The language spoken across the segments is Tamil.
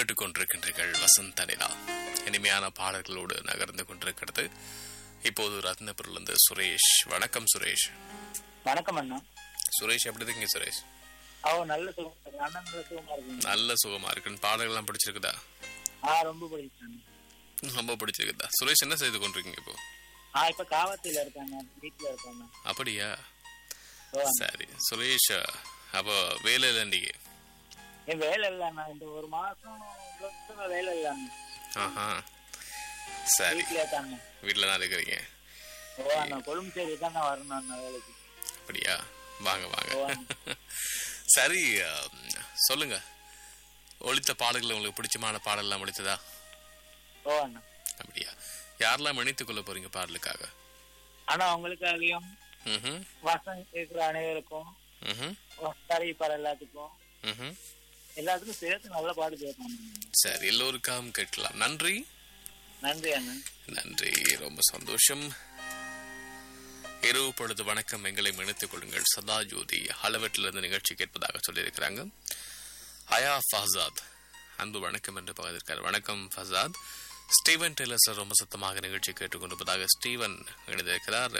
கேட்டுக்கொண்டிருக்கின்றீர்கள் வசந்த நிலா இனிமையான பாடல்களோடு நகர்ந்து கொண்டிருக்கிறது இப்போது ரத்னபுரிலிருந்து சுரேஷ் வணக்கம் சுரேஷ் வணக்கம் அண்ணா சுரேஷ் எப்படி இருக்கீங்க சுரேஷ் அவ நல்ல சுகம் இருக்கு. அண்ணன் நல்ல சுகமா இருக்குங்க நல்ல சுகமா இருக்குன்னு பாடல்கள்லாம் பிடிச்சிருக்குதா ஆ ரொம்ப பிடிச்சிருக்காங்க ரொம்ப பிடிச்சிருக்குதா சுரேஷ் என்ன செய்து கொண்டிருக்கீங்க இப்போ ஆ இப்ப காவத்தில இருக்காங்க வீட்டுல இருக்காங்க அப்படியா ஓ, சரி சுரேஷ் அப்போ வேலை இல்லை நீங்க என் வேலை இல்ல அண்ணா இந்த ஒரு மாசம் இவ்வளவு வருஷமா வேலை இல்ல அண்ணா ஆஹா சரி வீட்டுல இருக்காங்க வீட்டில் தான் இருக்கிறீங்க ஓ அண்ணா கொழும்பு சைடு தான் நான் வரணும் அண்ணா வேலைக்கு அப்படியா வாங்க வாங்க ஓ அண்ணா. சரி அஹ், சொல்லுங்க ஒழித்த பாடல்கள் உங்களுக்கு பிடிச்சமான பாடல்லாம் முடித்ததா ஓ அண்ணா அப்படியா யாரெல்லாம் இணைத்துக் கொள்ள போறீங்க பாடலுக்காக ஆனா உங்களுக்காகவும் ம்ஹும், வசம் கேட்கிற அனைவருக்கும் ம்ஹும், வசதாரிப்பார் எல்லாத்துக்கும் ம்ஹும். எல்லாத்துக்கும் சேர்த்து நல்ல பாடு கேட்கணும் சரி எல்லோருக்காகவும் கேட்கலாம் நன்றி நன்றி அண்ணா நன்றி ரொம்ப சந்தோஷம் இரவு பொழுது வணக்கம் எங்களை இணைத்துக் கொள்ளுங்கள் சதா ஜோதி அளவற்றிலிருந்து நிகழ்ச்சி கேட்பதாக சொல்லியிருக்கிறாங்க ஹயா ஃபஹாத் அன்பு வணக்கம் என்று பகிர்ந்திருக்கார் வணக்கம் ஃபசாத் ஸ்டீவன் டெய்லர் சார் ரொம்ப சத்தமாக நிகழ்ச்சி கேட்டுக்கொண்டிருப்பதாக ஸ்டீவன் இணைந்திருக்கிறார்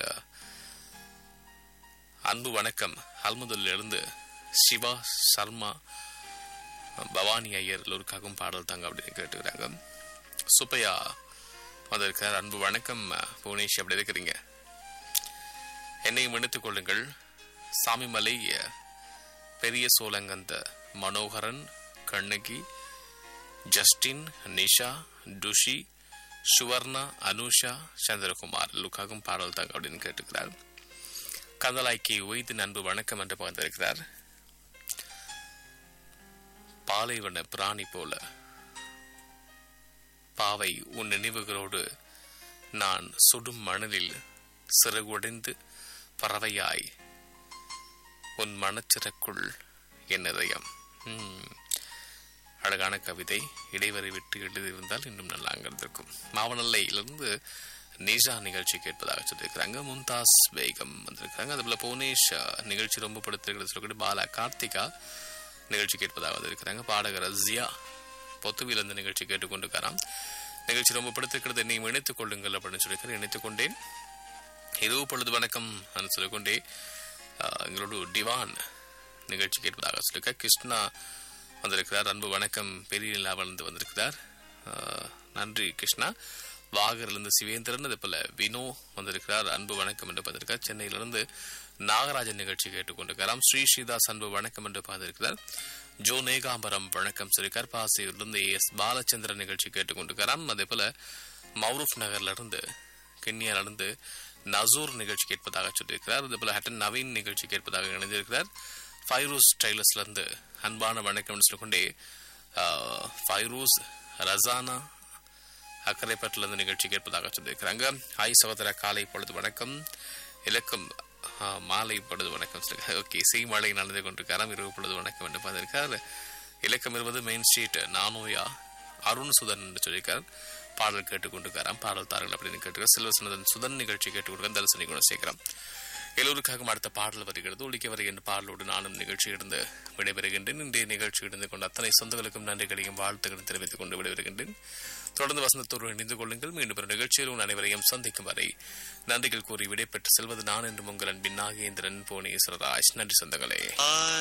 அன்பு வணக்கம் அல்முதலிலிருந்து சிவா சர்மா பவானி ஐயர் எல்லோருக்காகவும் பாடல் தாங்க அப்படின்னு கேட்டுக்கிறாங்க சுப்பையா வந்திருக்கிறார் அன்பு வணக்கம் புவனேஷ் எப்படி இருக்கிறீங்க என்னையும் இணைத்துக் கொள்ளுங்கள் சாமிமலை பெரிய சோழங்கந்த மனோகரன் கண்ணகி ஜஸ்டின் நிஷா டுஷி சுவர்ணா அனுஷா சந்திரகுமார் எல்லோருக்காகவும் பாடல் தாங்க அப்படின்னு கேட்டுக்கிறார் கந்தலாய்க்கு உய்து அன்பு வணக்கம் என்று பகிர்ந்திருக்கிறார் பாலைவன பிராணி போல பாவை உன் நினைவுகளோடு நான் சுடும் மணலில் சிறகுடைந்து பறவையாய் உன் மனச்சிறக்குள் என் இதயம் ம். அழகான கவிதை இடைவரை விட்டு எழுதியிருந்தால் இன்னும் நல்லா இருந்திருக்கும் மாவனல்லையிலிருந்து நீஷா நிகழ்ச்சி கேட்பதாக சொல்லியிருக்கிறாங்க மும்தாஸ் பேகம் வந்திருக்கிறாங்க அதுபோல புவனேஷ் அஹ், நிகழ்ச்சி ரொம்ப படுத்திருக்கிறது சொல்லக்கூடிய பாலா கார்த்திகா நிகழ்ச்சி கேட்பதாக வந்திருக்கிறாங்க பாடகர் ஜியா பொத்துவிலிருந்து நிகழ்ச்சி கேட்டுக்கொண்டிருக்கிறான் நிகழ்ச்சி ரொம்ப படுத்திருக்கிறது என்னையும் இணைத்துக் கொள்ளுங்கள் அப்படின்னு சொல்லியிருக்கிறேன் இணைத்துக் கொண்டேன் இரவு பொழுது வணக்கம் என்று சொல்லிக்கொண்டே ஆஹ், எங்களோடு டிவான் நிகழ்ச்சி கேட்பதாக சொல்லியிருக்கார் கிருஷ்ணா வந்திருக்கிறார் அன்பு வணக்கம் பெரிய நிலாவிலிருந்து வந்திருக்கிறார் ஆஹ், நன்றி கிருஷ்ணா வாகரிலிருந்து சிவேந்திரன் அதே போல வினோ வந்திருக்கிறார் அன்பு வணக்கம் என்று பார்த்திருக்கார் சென்னையிலிருந்து நாகராஜன் நிகழ்ச்சி கேட்டுக்கொண்டிருக்கிறார் ஸ்ரீ ஸ்ரீதாஸ் அன்பு வணக்கம் என்று பார்த்திருக்கிறார் ஜோ நேகாம்பரம் வணக்கம் சொல்லியிருக்கார் பாசியிலிருந்து எஸ் பாலச்சந்திரன் நிகழ்ச்சி கேட்டுக்கொண்டிருக்கிறார் அதே போல மௌரூப் நகர்ல இருந்து கென்யால இருந்து நசூர் நிகழ்ச்சி கேட்பதாக சொல்லியிருக்கிறார் அதே போல ஹட்டன் நவீன் நிகழ்ச்சி கேட்பதாக இணைந்திருக்கிறார் ஃபைரூஸ் டைலர்ஸ்ல இருந்து அன்பான வணக்கம் சொல்லிக்கொண்டே ஆஹ், ஃபைரூஸ் ரசானா அக்கரைப்பட்டில் இருந்து நிகழ்ச்சி கேட்பதாக சொல்லியிருக்கிறாங்க ஹாய் சகோதர காலை பொழுது வணக்கம் இலக்கம் ஆ, மாலை பொழுது வணக்கம் சொல்லியிருக்காங்க ஓகே சீமாலை நடந்து கொண்டிருக்காராம் இரவு பொழுது வணக்கம் என்று பார்த்திருக்கார் இலக்கம் இருபது மெயின் ஸ்ட்ரீட் நானோயா அருண் சுதன் என்று சொல்லியிருக்கார் பாடல் கேட்டுக்கொண்டிருக்காராம் பாடல் தாரங்கள் அப்படின்னு கேட்டுருக்கார் செல்வசனதன் சுதன் நிகழ்ச்சி கேட்டுக்கொண்டிருக்கார் தரிசனி குணசேகரம் எல்லோருக்காகவும் அடுத்த பாடல் வருகிறது ஒழிக்க வருகின்ற பாடலோடு நானும் நிகழ்ச்சியிலிருந்து விடைபெறுகின்றேன் இன்றைய நிகழ்ச்சியிலிருந்து கொண்ட அத்தனை சொந்தங்களுக்கும் நன்றிகளையும் வாழ்த்துக்களையும் தெரிவித்துக் கொண்டு விடைபெறுகின்றேன் தொடர்ந்து வசந்தத்தோடு இணைந்து கொள்ளுங்கள் மீண்டும் ஒரு நிகழ்ச்சியில் உங்கள் அனைவரையும் சந்திக்கும் வரை நன்றிகள் கூறி விடைபெற்று செல்வது நான் என்று உங்கள் அன்பின் நாகேந்திரன் புவனேஸ்வரராஜ் நன்றி சொந்தங்களே